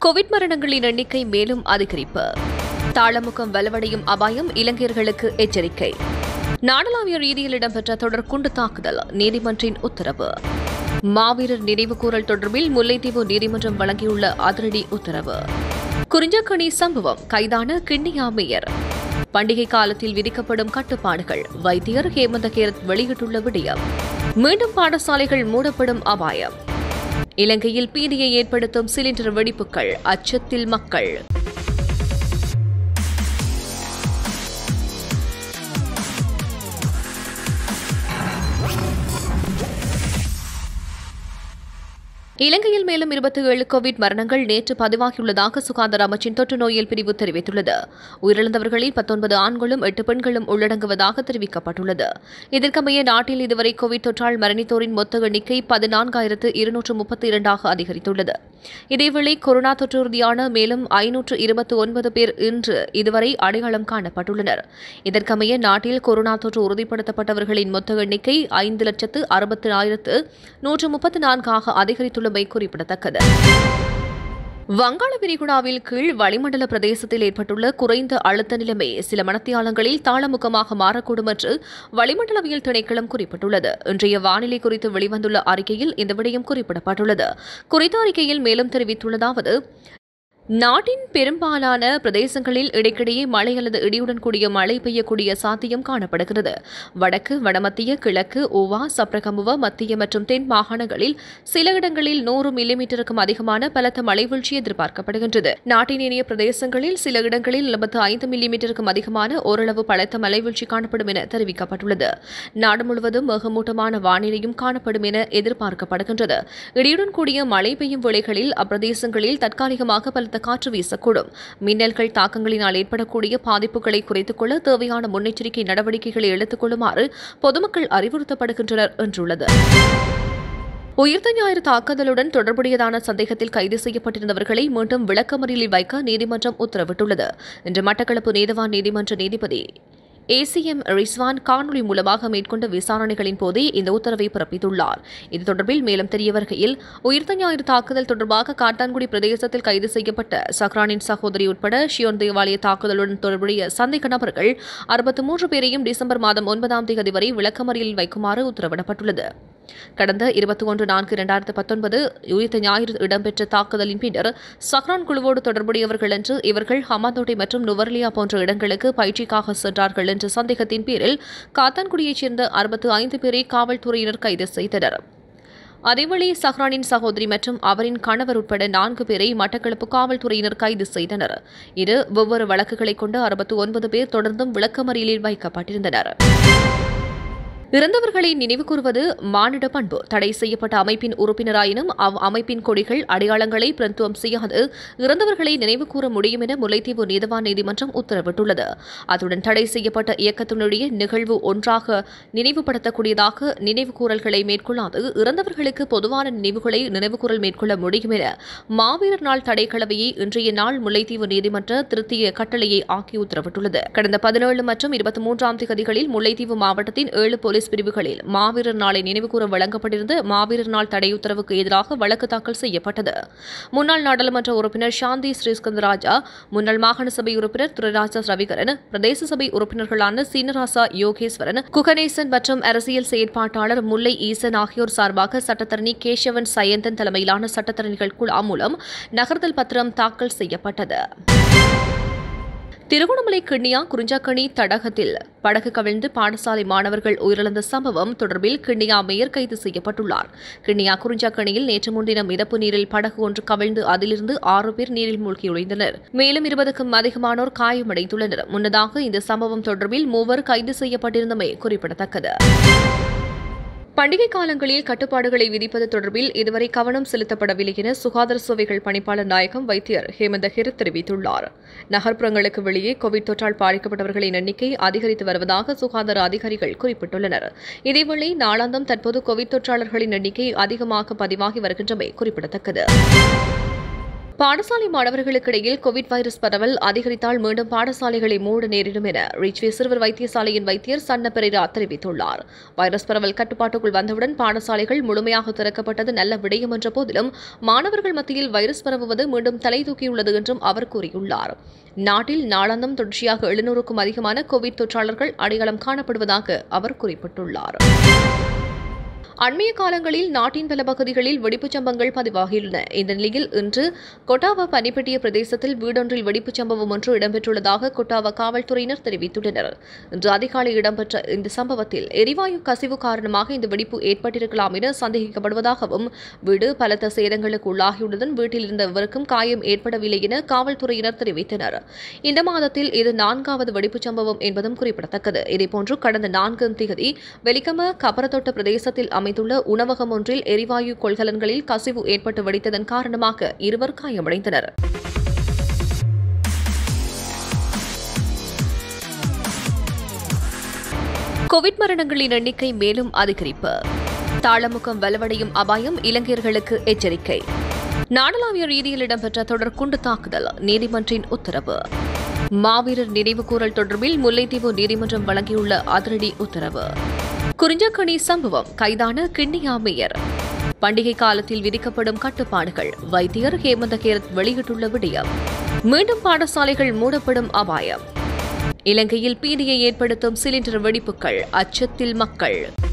Covid மரணங்களின் எண்ணிக்கை மேலும் அதிகரிப்பு தாளமுகம் வலுவடையும் அபாயம் இலங்கையர்களுக்கு எச்சரிக்கை நாடளாவிய ரீதியில் இடம்பெற்ற தொடர் குண்டு தாக்குதல் நீதிமன்றின் உத்தரவு மாவீரர் நினைவுகூரல் தொடர்பில் முல்லைத்தீவு நீதிமன்றம் வழங்கியுள்ள அதிரடி உத்தரவு குறிஞ்சக்கணி சம்பவம் கைதான கிண்ணியா மேயர் பண்டிகை காலத்தில் விதிக்கப்படும் கட்டுப்பாடுகள் வைத்தியர் ஹேமந்த கேரத் வெளியிட்டுள்ள விடயம் மீண்டும் பாடசாலைகள் மூடப்படும் அபாயம் இலங்கையில் பீதியை ஏற்படுத்தும் சிலிண்டர் வெடிப்புகள் அச்சத்தில் மக்கள் இலங்கையில் மேலும் இருபத்தி ஏழு கோவிட் மரணங்கள் நேற்று பதிவாகியுள்ளதாக சுகாதார அமைச்சின் தொற்று நோயியல் பிரிவு தெரிவித்துள்ளது உயிரிழந்தவர்களில் பத்தொன்பது ஆண்களும் எட்டு பெண்களும் உள்ளடங்குவதாக தெரிவிக்கப்பட்டுள்ளது இதற்கமைய நாட்டில் இதுவரை கோவிட் தொற்றால் மரணித்தோரின் மொத்த எண்ணிக்கை பதினான்காயிரத்து இருநூற்று முப்பத்தி இரண்டாக அதிகரித்துள்ளது இதேவேளை கொரோனா தொற்று உறுதியான மேலும் ஐநூற்று இருபத்தி ஒன்பது பேர் இன்று இதுவரை அடையாளம் காணப்பட்டுள்ளனர் இதற்கமைய நாட்டில் கொரோனா தொற்று உறுதிப்படுத்தப்பட்டவர்களின் மொத்த எண்ணிக்கை ஐந்து லட்சத்து அறுபத்தி ஆயிரத்து நூற்று முப்பத்தி நான்காக அதிகரித்துள்ளமை குறிப்பிடத்தக்கது வங்காள விரிகுடாவில் கீழ் வளிமண்டல பிரதேசத்தில் ஏற்பட்டுள்ள குறைந்த அழுத்த நிலைமை சில மணத்தியாலங்களில் தாளமுகமாக மாறக்கூடும் என்று வளிமண்டலவியல் திணைக்களம் குறிப்பிட்டுள்ளது இன்றைய வானிலை குறித்து வெளிவந்துள்ள அறிக்கையில் இந்த விடயம் குறிப்பிடப்பட்டுள்ளது குறித்த அறிக்கையில் மேலும் தெரிவித்துள்ளதாவது நாட்டின் பெரும்பாலான பிரதேசங்களில் இடைக்கிடையே மழை அல்லது இடியுடன் கூடிய மழை பெய்யக்கூடிய சாத்தியம் காணப்படுகிறது வடக்கு வடமத்திய கிழக்கு ஓவா சப்ரகமுவ மத்திய மற்றும் தென் மாகாணங்களில் சில இடங்களில் நூறு மில்லிமீட்டருக்கும் அதிகமான பலத்த மழை வீழ்ச்சி எதிர்பார்க்கப்படுகின்றது நாட்டின் இனிய பிரதேசங்களில் சில இடங்களில் எழுபத்து ஐந்து மில்லிமீட்டருக்கும் அதிகமான ஓரளவு பலத்த மழை வீழ்ச்சி காணப்படும் என தெரிவிக்கப்பட்டுள்ளது நாடு முழுவதும் மேகமூட்டமான வானிலையும் காணப்படும் என எதிர்பார்க்கப்படுகின்றது இடியுடன் கூடிய மழை பெய்யும் வேளைகளில் அப்பிரதேசங்களில் தற்காலிகமாக பலத்த காற்று வீசக்கூடும் மின்னல்கள் தாக்கங்களினால் ஏற்படக்கூடிய பாதிப்புகளை குறைத்துக் கொள்ள தேவையான முன்னெச்சரிக்கை நடவடிக்கைகளை எடுத்துக் கொள்ளுமாறு பொதுமக்கள் அறிவுறுத்தப்படுகின்றனர் என்றுள்ளது உயிர்த்த ஞாயிறு தாக்குதலுடன் தொடர்புடையதான சந்தேகத்தில் கைது செய்யப்பட்டிருந்தவர்களை மீண்டும் விளக்கமறியலில் வைக்க நீதிமன்றம் உத்தரவிட்டுள்ளது இன்று மட்டக்களப்பு நீதவான் நீதிமன்ற நீதிபதி ஏசிஎம் ரிஸ்வான் காணொலி மூலமாக மேற்கொண்ட விசாரணைகளின் போதே இந்த உத்தரவை பிறப்பித்துள்ளார் இது தொடர்பில் மேலும் தெரிய வருகையில் உயிர்த்த ஞாயிறு தாக்குதல் தொடர்பாக காட்டான்குடி பிரதேசத்தில் கைது செய்யப்பட்ட சக்ரானின் சகோதரி உட்பட ஷியோன் தேவாலய தாக்குதலுடன் தொடர்புடைய சந்தேக நபர்கள் அறுபத்தி மூன்று பேரையும் டிசம்பர் மாதம் ஒன்பதாம் தேதி வரை விளக்கமறியலில் வைக்குமாறு உத்தரவிடப்பட்டுள்ளது கடந்த இருபத்தி ஒன்று நான்கு இரண்டாயிரத்து பத்தொன்பது உயிர்த்த ஞாயிறு இடம்பெற்ற தாக்குதலின் பின்னர் சஹ்ரான் குழுவோடு தொடர்புடையவர்கள் என்று இவர்கள் ஹமாதோட்டை மற்றும் நுவர்லியா போன்ற இடங்களுக்கு பயிற்சிக்காக சென்றார்கள் என்ற சந்தேகத்தின் பேரில் காத்தான்குடியைச் சேர்ந்த அறுபத்து ஐந்து பேரை காவல்துறையினர் கைது செய்தனர் அதேவேளை சஹ்ரானின் சகோதரி மற்றும் அவரின் கணவர் உட்பட நான்கு பேரை மட்டக்களப்பு காவல்துறையினர் கைது செய்தனர் இரு வெவ்வேறு வழக்குகளை கொண்டு அறுபத்து ஒன்பது பேர் தொடர்ந்தும் விளக்கமறியலில் வைக்கப்பட்டிருந்தனர் இறந்தவர்களை நினைவு கூறுவது மானிட பண்பு தடை செய்யப்பட்ட அமைப்பின் உறுப்பினராயினும் அவ் அமைப்பின் கொடிகள் அடையாளங்களை பிரத்துவம் செய்யாது இறந்தவர்களை நினைவு கூற முடியும் என முல்லைத்தீவு நீதவான் நீதிமன்றம் உத்தரவிட்டுள்ளது அத்துடன் தடை செய்யப்பட்ட இயக்கத்தினுடைய நிகழ்வு ஒன்றாக நினைவுபடுத்தக்கூடியதாக நினைவு கூறல்களை மேற்கொள்ளாது இறந்தவர்களுக்கு பொதுவான நினைவுகளை நினைவுகூரல் மேற்கொள்ள முடியும் என மாவீரர் நாள் தடைக்கலவையை இன்றைய நாள் முல்லைத்தீவு நீதிமன்ற திருத்திய கட்டளையை ஆக்கி உத்தரவிட்டுள்ளது கடந்த பதினேழு மற்றும் இருபத்தி மூன்றாம் தேதிகளில் முல்லைத்தீவு மாவட்டத்தின் ஏழு போலீஸ் பிரிவுகளில் மாவீரர் நாளை நினைவுகூர வழங்கப்பட்டிருந்த மாவீரர் நாள் தடை உத்தரவுக்கு எதிராக வழக்கு தாக்கல் செய்யப்பட்டது முன்னாள் நாடாளுமன்ற உறுப்பினர் சாந்தி ஸ்ரீஸ்கந்தராஜா முன்னாள் மாகாண சபை உறுப்பினர் துரைராஜா ரவிகரன் பிரதேச சபை உறுப்பினர்களான சீனராசா யோகேஸ்வரன் குகநேசன் மற்றும் அரசியல் செயற்பாட்டாளர் முல்லை ஈசன் ஆகியோர் சார்பாக சட்டத்தரணி கேசவன் சயந்தன் தலைமையிலான சட்டத்தரணிகள் குழா மூலம் நகர்தல் பத்திரம் தாக்கல் செய்யப்பட்டது திருகோணமலை கிண்ணியா குறிஞ்சாக்கணி தடகத்தில் படகு கவிழ்ந்து பாடசாலை மாணவர்கள் உயிரிழந்த சம்பவம் தொடர்பில் கிண்ணியா மேயர் கைது செய்யப்பட்டுள்ளார் கிண்ணியா குறிஞ்சாக்கணியில் நேற்று முன்தினம் மிதப்பு நீரில் படகு ஒன்று கவிழ்ந்து அதிலிருந்து ஆறு பேர் நீரில் மூழ்கியுழைந்தனர் மேலும் இருபதுக்கும் அதிகமானோர் காயமடைந்துள்ளனர் முன்னதாக இந்த சம்பவம் தொடர்பில் மூவர் கைது செய்யப்பட்டிருந்தமை குறிப்பிடத்தக்கது பண்டிகை காலங்களில் கட்டுப்பாடுகளை விதிப்பது தொடர்பில் இதுவரை கவனம் செலுத்தப்படவில்லை என சுகாதார சேவைகள் பணிப்பாளர் நாயகம் வைத்தியர் ஹேமந்த ஹிர் தெரிவித்துள்ளார் நகர்ப்புறங்களுக்கு வெளியே கோவிட் தொற்றால் பாதிக்கப்பட்டவர்களின் எண்ணிக்கை அதிகரித்து வருவதாக சுகாதார அதிகாரிகள் குறிப்பிட்டுள்ளனர் இதேவேளை நாளாந்தம் தற்போது கோவிட் தொற்றாளர்களின் எண்ணிக்கை அதிகமாக பதிவாகி வருகின்றமை குறிப்பிடத்தக்கது பாடசாலை மாணவர்களுக்கிடையில் கோவிட் வைரஸ் பரவல் அதிகரித்தால் மீண்டும் பாடசாலைகளை மூட நேரிடும் என ரிச்வே சிறுவர் வைத்தியசாலையின் வைத்தியர் சன்ன பெரேரா தெரிவித்துள்ளார் வைரஸ் பரவல் கட்டுப்பாட்டுக்குள் வந்தவுடன் பாடசாலைகள் முழுமையாக திறக்கப்பட்டது நல்ல விடயம் என்ற போதிலும் மாணவர்கள் மத்தியில் வைரஸ் பரவுவது மீண்டும் தலை தூக்கியுள்ளது என்றும் அவர் கூறியுள்ளார் நாட்டில் நாளாந்தம் தொடர்ச்சியாக எழுநூறுக்கும் அதிகமான கோவிட் தொற்றாளர்கள் அடையாளம் காணப்படுவதாக அவர் குறிப்பிட்டுள்ளார் அண்மைய காலங்களில் நாட்டின் பல பகுதிகளில் வெடிப்புச் சம்பவங்கள் பதிவாகியுள்ளன இந்த நிலையில் இன்று கொட்டாவா பனிப்பட்டிய பிரதேசத்தில் வீடொன்றில் வெடிப்புச் சம்பவம் ஒன்று இடம்பெற்றுள்ளதாக கொட்டாவா காவல்துறையினர் தெரிவித்துள்ளனர் இன்று அதிகாலை இடம்பெற்ற இந்த சம்பவத்தில் எரிவாயு கசிவு காரணமாக இந்த வெடிப்பு ஏற்பட்டிருக்கலாம் என சந்தேகிக்கப்படுவதாகவும் வீடு பலத்த சேதங்களுக்கு உள்ளாகியுள்ளதுடன் வீட்டில் இருந்த எவருக்கும் காயம் ஏற்படவில்லை என காவல்துறையினர் தெரிவித்தனர் இந்த மாதத்தில் இது நான்காவது வெடிப்புச் சம்பவம் என்பதும் குறிப்பிடத்தக்கது இதேபோன்று கடந்த நான்காம் தேதி வெலிகம கபரத்தொட்ட பிரதேசத்தில் அமைந்துள்ள உணவகம் ஒன்றில் எரிவாயு கொள்கலன்களில் கசிவு ஏற்பட்டு வெடித்ததன் காரணமாக இருவர் காயமடைந்தனர் கோவிட் மரணங்களின் எண்ணிக்கை மேலும் அதிகரிப்பு தாளமுகம் வலுவடையும் அபாயம் இலங்கையர்களுக்கு எச்சரிக்கை நாடளாவிய ரீதியில் இடம்பெற்ற தொடர் குண்டு தாக்குதல் நீதிமன்றின் உத்தரவு மாவீரர் நினைவுகூரல் தொடர்பில் முல்லைத்தீவு நீதிமன்றம் வழங்கியுள்ள அதிரடி உத்தரவு குறிஞ்சக்கணி சம்பவம் கைதான கிண்ணியா மேயர் பண்டிகை காலத்தில் விதிக்கப்படும் கட்டுப்பாடுகள் வைத்தியர் ஹேமந்த கேரத் வெளியிட்டுள்ள விடயம் மீண்டும் பாடசாலைகள் மூடப்படும் அபாயம் இலங்கையில் பீதியை ஏற்படுத்தும் சிலிண்டர் வெடிப்புகள் அச்சத்தில் மக்கள்